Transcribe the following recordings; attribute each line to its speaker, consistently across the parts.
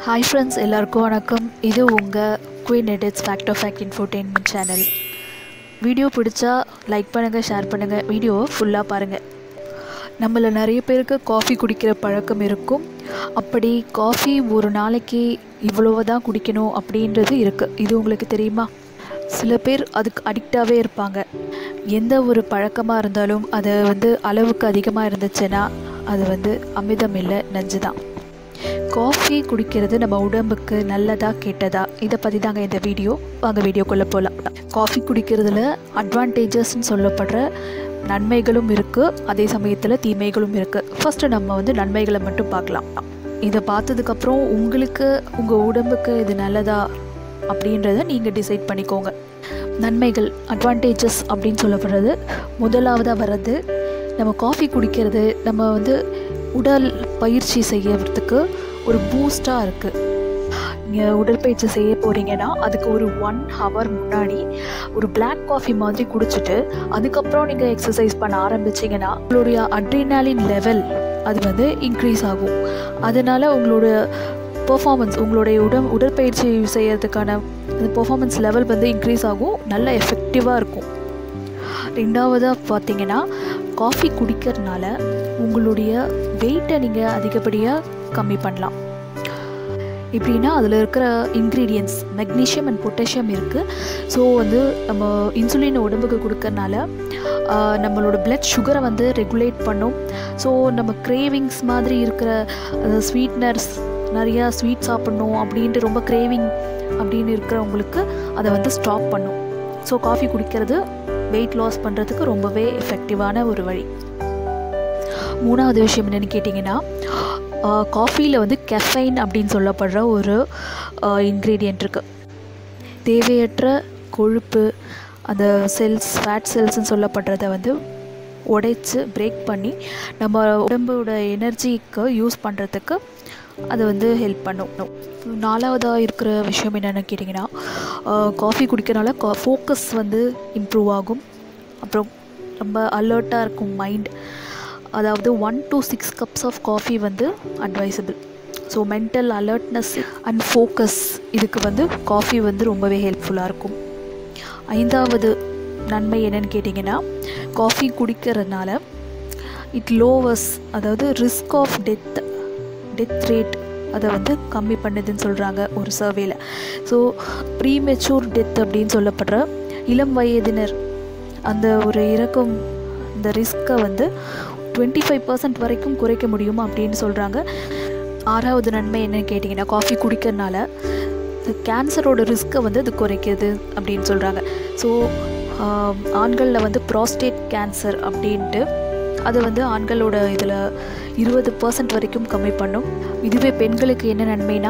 Speaker 1: hi friends எல்லாருக்கும் வணக்கம் இது உங்கள் queen edits fact of fact infotainment channel video பிடிச்சா லைக் பண்ணுங்கள் ஷேர் பண்ணுங்கள் வீடியோவை ஃபுல்லாக பாருங்கள் நம்மள நிறைய பேருக்கு காஃபி குடிக்கிற பழக்கம் இருக்கும் அப்படி காஃபி ஒரு நாளைக்கு இவ்வளவு தான் குடிக்கணும் அப்படின்றது இருக்குது இது உங்களுக்கு தெரியுமா சில பேர் அதுக்கு அடிக்டாகவே இருப்பாங்க எந்த ஒரு பழக்கமாக இருந்தாலும் அது வந்து அளவுக்கு அதிகமாக இருந்துச்சுன்னா அது வந்து அமிர்தம் இல்லை நஞ்சு தான் காஃபி குடிக்கிறது நம்ம உடம்புக்கு நல்லதா கெட்டதா இதை பற்றி தாங்க இந்த வீடியோ வாங்க வீடியோக்குள்ளே போகலாம் காஃபி குடிக்கிறதுல அட்வான்டேஜஸ்ன்னு சொல்லப்படுற நன்மைகளும் இருக்குது அதே சமயத்தில் தீமைகளும் இருக்குது ஃபஸ்ட்டு நம்ம வந்து நன்மைகளை மட்டும் பார்க்கலாம் இதை பார்த்ததுக்கப்புறம் உங்களுக்கு உங்கள் உடம்புக்கு இது நல்லதா அப்படின்றத நீங்கள் டிசைட் பண்ணிக்கோங்க நன்மைகள் அட்வான்டேஜஸ் அப்படின்னு சொல்லப்படுறது முதலாவதாக வர்றது நம்ம காஃபி குடிக்கிறது நம்ம வந்து உடல் பயிற்சி செய்யறதுக்கு ஒரு பூஸ்டாக இருக்குது நீங்கள் உடற்பயிற்சி செய்ய போகிறீங்கன்னா அதுக்கு ஒரு ஒன் ஹவர் முன்னாடி ஒரு பிளாக் காஃபி மாதிரி குடிச்சிட்டு அதுக்கப்புறம் நீங்கள் எக்ஸசைஸ் பண்ண ஆரம்பிச்சிங்கன்னா உங்களுடைய அட்ரினாலின் லெவல் அது வந்து இன்க்ரீஸ் ஆகும் அதனால் உங்களோட பெர்ஃபார்மன்ஸ் உங்களுடைய உடல் உடற்பயிற்சி செய்யறதுக்கான அந்த பெர்ஃபார்மன்ஸ் லெவல் வந்து இன்க்ரீஸ் ஆகும் நல்ல எஃபெக்டிவாக இருக்கும் ரெண்டாவதாக பார்த்தீங்கன்னா காஃபி குடிக்கிறதுனால உங்களுடைய வெயிட்டை நீங்கள் அதிகப்படியாக கம்மி பண்ணலாம் எப்படின்னா அதில் இருக்கிற இன்க்ரீடியன்ஸ் மெக்னீஷியம் அண்ட் பொட்டாசியம் இருக்குது ஸோ வந்து நம்ம இன்சுலின் உடம்புக்கு கொடுக்கறனால நம்மளோட பிளட் சுகரை வந்து ரெகுலேட் பண்ணும் ஸோ நம்ம கிரேவிங்ஸ் மாதிரி இருக்கிற ஸ்வீட்னர்ஸ் நிறையா ஸ்வீட் சாப்பிட்ணும் அப்படின்ட்டு ரொம்ப கிரேவிங் அப்படின்னு இருக்கிறவங்களுக்கு அதை வந்து ஸ்டாப் பண்ணும் ஸோ காஃபி குடிக்கிறது வெயிட் லாஸ் பண்ணுறதுக்கு ரொம்பவே எஃபெக்டிவான ஒரு வழி மூணாவது விஷயம் என்னென்னு கேட்டிங்கன்னா காஃபியில் வந்து கெஃபைன் அப்படின்னு சொல்லப்படுற ஒரு இன்க்ரீடியண்ட் இருக்குது தேவையற்ற கொழுப்பு அந்த செல்ஸ் ஃபேட் செல்ஸ்ன்னு சொல்லப்படுறத வந்து உடைச்சு பிரேக் பண்ணி நம்ம உடம்போட எனர்ஜிக்கு யூஸ் பண்ணுறதுக்கு அது வந்து ஹெல்ப் பண்ணும் நாலாவதாக இருக்கிற விஷயம் என்னென்னு கேட்டிங்கன்னா காஃபி குடிக்கிறனால கா ஃபோக்கஸ் வந்து இம்ப்ரூவ் ஆகும் அப்புறம் ரொம்ப அலர்ட்டாக இருக்கும் மைண்ட் அதாவது one to six cups of coffee வந்து advisable so mental alertness and focus இதுக்கு வந்து காஃபி வந்து ரொம்பவே ஹெல்ப்ஃபுல்லாக இருக்கும் ஐந்தாவது நன்மை என்னென்னு கேட்டிங்கன்னா காஃபி குடிக்கிறதுனால இட் லோவர்ஸ் அதாவது risk of death death rate அதை வந்து கம்மி பண்ணுதுன்னு சொல்கிறாங்க ஒரு சர்வேல ஸோ ப்ரீமெச்சூர் டெத் அப்படின்னு சொல்லப்படுற இளம் வயதினர் அந்த ஒரு இறக்கும் இந்த ரிஸ்க்கை வந்து டுவெண்ட்டி ஃபைவ் பர்சன்ட் வரைக்கும் குறைக்க முடியும் அப்படின்னு சொல்கிறாங்க ஆறாவது நன்மை என்னன்னு கேட்டிங்கன்னா காஃபி குடிக்கிறதுனால கேன்சரோட ரிஸ்க்கை வந்து அது குறைக்கிது அப்படின்னு சொல்கிறாங்க ஸோ ஆண்களில் வந்து ப்ராஸ்டேட் கேன்சர் அப்படின்ட்டு அது வந்து ஆண்களோட இதில் இருபது பர்சன்ட் வரைக்கும் கம்மி பண்ணும் இதுவே பெண்களுக்கு என்ன நன்மைனா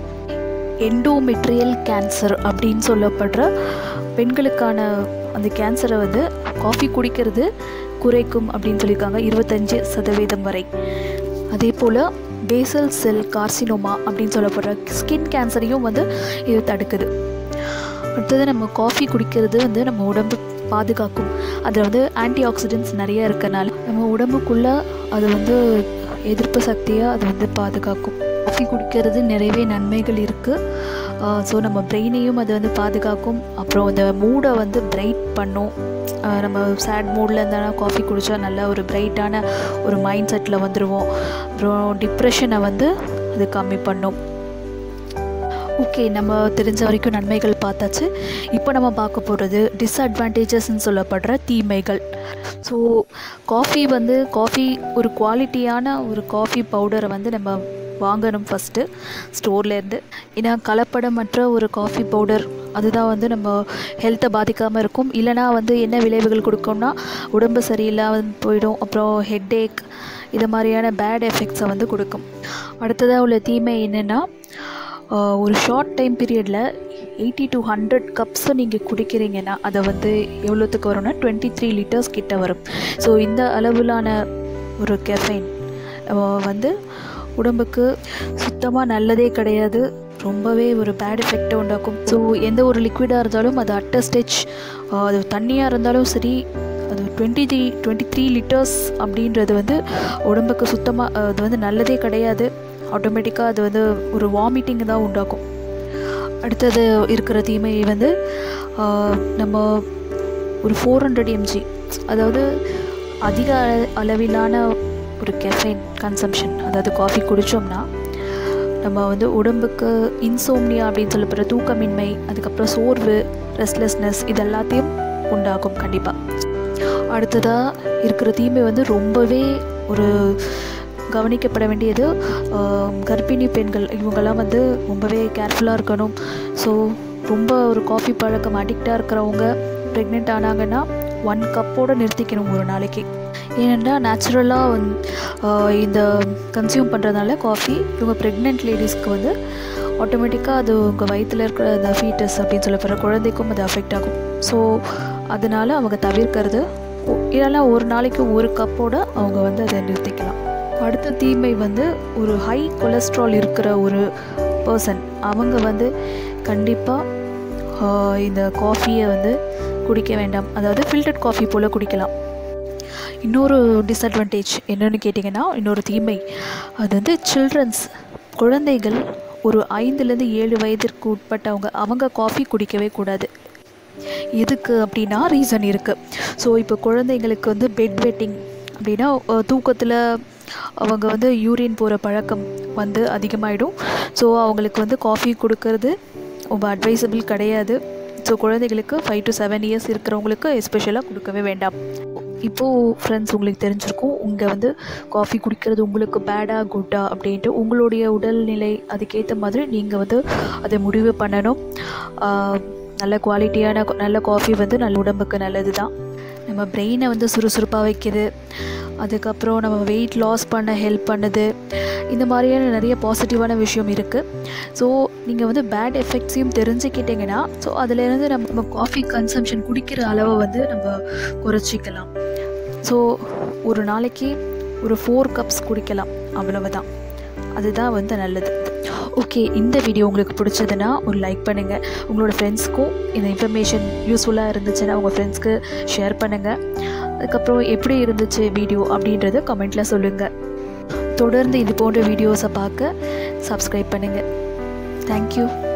Speaker 1: எண்டோமெட்ரியல் கேன்சர் அப்படின்னு சொல்லப்படுற பெண்களுக்கான அந்த கேன்சரை வந்து காஃபி குடிக்கிறது குறைக்கும் அப்படின்னு சொல்லியிருக்காங்க இருபத்தஞ்சு சதவீதம் வரை அதே போல் பேசல் செல் கார்சினோமா அப்படின்னு சொல்லப்படுற ஸ்கின் கேன்சரையும் வந்து இது தடுக்குது அடுத்தது நம்ம காஃபி குடிக்கிறது வந்து நம்ம உடம்பு பாதுகாக்கும் அதில் வந்து ஆன்டி ஆக்சிடென்ட்ஸ் நிறைய இருக்கனால நம்ம உடம்புக்குள்ளே அது வந்து எதிர்ப்பு சக்தியாக அது வந்து பாதுகாக்கும் காஃபி குடிக்கிறது நிறையவே நன்மைகள் இருக்குது ஸோ நம்ம பிரெயினையும் அது வந்து பாதுகாக்கும் அப்புறம் அந்த மூடை வந்து பிரைட் பண்ணும் நம்ம சேட் மூடில் இருந்தாலும் காஃபி குடித்தா நல்ல ஒரு பிரைட்டான ஒரு மைண்ட் செட்டில் வந்துடுவோம் அப்புறம் டிப்ரெஷனை வந்து அது கம்மி பண்ணும் ஓகே நம்ம தெரிஞ்ச வரைக்கும் நன்மைகள் பார்த்தாச்சு இப்போ நம்ம பார்க்க போகிறது டிஸ்அட்வான்டேஜஸ்ன்னு சொல்லப்படுற தீமைகள் ஸோ காஃபி வந்து காஃபி ஒரு குவாலிட்டியான ஒரு காஃபி பவுடரை வந்து நம்ம வாங்கணும் ஃபஸ்ட்டு ஸ்டோர்லேருந்து ஏன்னா கலப்படமற்ற ஒரு காஃபி பவுடர் அதுதான் வந்து நம்ம ஹெல்த்தை பாதிக்காமல் இருக்கும் இல்லைனா வந்து என்ன விளைவுகள் கொடுக்கும்னா உடம்பு சரியில்லாமல் போயிடும் அப்புறம் ஹெட்டேக் இது மாதிரியான பேட் எஃபெக்ட்ஸை வந்து கொடுக்கும் அடுத்ததாக உள்ள தீமை என்னென்னா ஒரு ஷார்ட் டைம் பீரியடில் எயிட்டி டு ஹண்ட்ரட் கப்ஸை நீங்கள் குடிக்கிறீங்கன்னா அதை வந்து எவ்வளோத்துக்கு வரும்னா டுவெண்ட்டி த்ரீ லிட்டர்ஸ் கிட்ட வரும் ஸோ இந்த அளவிலான ஒரு கெஃபைன் வந்து உடம்புக்கு சுத்தமாக நல்லதே கிடையாது ரொம்பவே ஒரு பேட் எஃபெக்டை உண்டாக்கும் ஸோ எந்த ஒரு லிக்விடாக இருந்தாலும் அது அட்ட ஸ்டெச் அது தண்ணியாக இருந்தாலும் சரி அது twenty three twenty three litres அப்படின்றது வந்து உடம்புக்கு சுத்தமாக அது வந்து நல்லதே கிடையாது ஆட்டோமேட்டிக்காக அது வந்து ஒரு வாமிட்டிங் தான் உண்டாக்கும் அடுத்தது இருக்கிற தீமை வந்து ஆஹ், நம்ம ஒரு ஃபோர் ஹண்ட்ரட் எம்ஜி அதாவது அதிக அள- அளவிலான ஒரு கெஃபைன் கன்சம்ஷன் அதாவது காஃபி குடித்தோம்னா நம்ம வந்து உடம்புக்கு இன்சோம்னியா அப்படின்னு சொல்லப்படுற தூக்கமின்மை அதுக்கப்புறம் சோர்வு ரெஸ்ட்லெஸ்னஸ் இது எல்லாத்தையும் உண்டாகும் கண்டிப்பாக அடுத்ததாக இருக்கிற தீமை வந்து ரொம்பவே ஒரு கவனிக்கப்பட வேண்டியது ஆம், கர்ப்பிணி பெண்கள் இவங்கெல்லாம் வந்து ரொம்பவே கேர்ஃபுல்லாக இருக்கணும் ஸோ ரொம்ப ஒரு காஃபி பழக்கம் அடிக்டாக இருக்கிறவங்க ப்ரெக்னென்ட் ஆனாங்கன்னா ஒன் கப்போடு நிறுத்திக்கணும் ஒரு நாளைக்கு ஏனென்றால் நேச்சுரலாக வந் ஆஹ் இந்த கன்சியூம் பண்ணுறதுனால காஃபி இவங்க ப்ரெக்னென்ட் லேடிஸ்க்கு வந்து ஆட்டோமேட்டிக்காக அது உங்கள் வயிற்றில் இருக்கிற அந்த ஃபீட்டஸ் அப்படின்னு சொல்லப்படுற குழந்தைக்கும் அது அஃபெக்ட் ஆகும் ஸோ அதனால் அவங்க தவிர்க்கிறது ஒ- இல்லைன்னா ஒரு நாளைக்கு ஒரு கப்போட அவங்க வந்து அதை நிறுத்திக்கலாம் அடுத்த தீமை வந்து ஒரு ஹை கொலஸ்ட்ரால் இருக்கிற ஒரு பர்சன் அவங்க வந்து கண்டிப்பாக இந்த காஃபியை வந்து குடிக்க வேண்டாம் அதாவது ஃபில்டர்ட் காஃபி போல் குடிக்கலாம் இன்னொரு டிஸ்அட்வான்டேஜ் என்னன்னு கேட்டிங்கன்னா இன்னொரு தீமை அது வந்து சில்ட்ரன்ஸ் குழந்தைகள் ஒரு ஐந்துலேருந்து ஏழு வயதிற்கு உட்பட்டவங்க அவங்க காஃபி குடிக்கவே கூடாது எதுக்கு அப்படின்னா ரீசன் இருக்குது ஸோ இப்போ குழந்தைங்களுக்கு வந்து பெட் வெட்டிங் அப்படின்னா தூக்கத்தில் அவங்க வந்து யூரின் போகிற பழக்கம் வந்து அதிகமாகிடும் ஸோ அவங்களுக்கு வந்து காஃபி கொடுக்கறது ரொம்ப அட்வைசபிள் கிடையாது ஸோ குழந்தைகளுக்கு ஃபைவ் டு செவன் இயர்ஸ் இருக்கிறவங்களுக்கு எஸ்பெஷலாக கொடுக்கவே வேண்டாம் இப்போது ஃப்ரெண்ட்ஸ் உங்களுக்கு தெரிஞ்சிருக்கும் உங்கள் வந்து காஃபி குடிக்கிறது உங்களுக்கு பேடா குட்டா அப்படின்ட்டு உங்களுடைய உடல்நிலை அதுக்கேற்ற மாதிரி நீங்கள் வந்து அதை முடிவு பண்ணணும் ஆஹ் நல்ல குவாலிட்டியான நல்ல காஃபி வந்து நல்ல உடம்புக்கு நல்லது தான் நம்ம பிரெயினை வந்து சுறுசுறுப்பாக வைக்குது அதுக்கப்புறம் நம்ம வெயிட் லாஸ் பண்ண ஹெல்ப் பண்ணுது இந்த மாதிரியான நிறைய பாசிட்டிவான விஷயம் இருக்குது ஸோ நீங்கள் வந்து பேட் எஃபெக்ட்ஸையும் தெரிஞ்சுக்கிட்டிங்கன்னா ஸோ அதுலேருந்து நம்ம நம்ம காஃபி கன்சம்ஷன் குடிக்கிற அளவை வந்து நம்ம குறைச்சிக்கலாம் ஸோ ஒரு நாளைக்கு ஒரு ஃபோர் கப்ஸ் குடிக்கலாம் அவ்வளவுதான் அதுதான் வந்து நல்லது ஓகே இந்த வீடியோ உங்களுக்கு பிடிச்சதுன்னா ஒரு லைக் பண்ணுங்கள் உங்களோட ஃப்ரெண்ட்ஸ்க்கும் இந்த இன்ஃபர்மேஷன் யூஸ்ஃபுல்லாக இருந்துச்சுன்னா உங்கள் ஃப்ரெண்ட்ஸ்க்கு ஷேர் பண்ணுங்கள் அதுக்கப்புறம் எப்படி இருந்துச்சு வீடியோ அப்படின்றத கமெண்ட்டில் சொல்லுங்கள் தொடர்ந்து இது போன்ற வீடியோஸை பார்க்க சப்ஸ்கிரைப் பண்ணுங்கள் தேங்க்யூ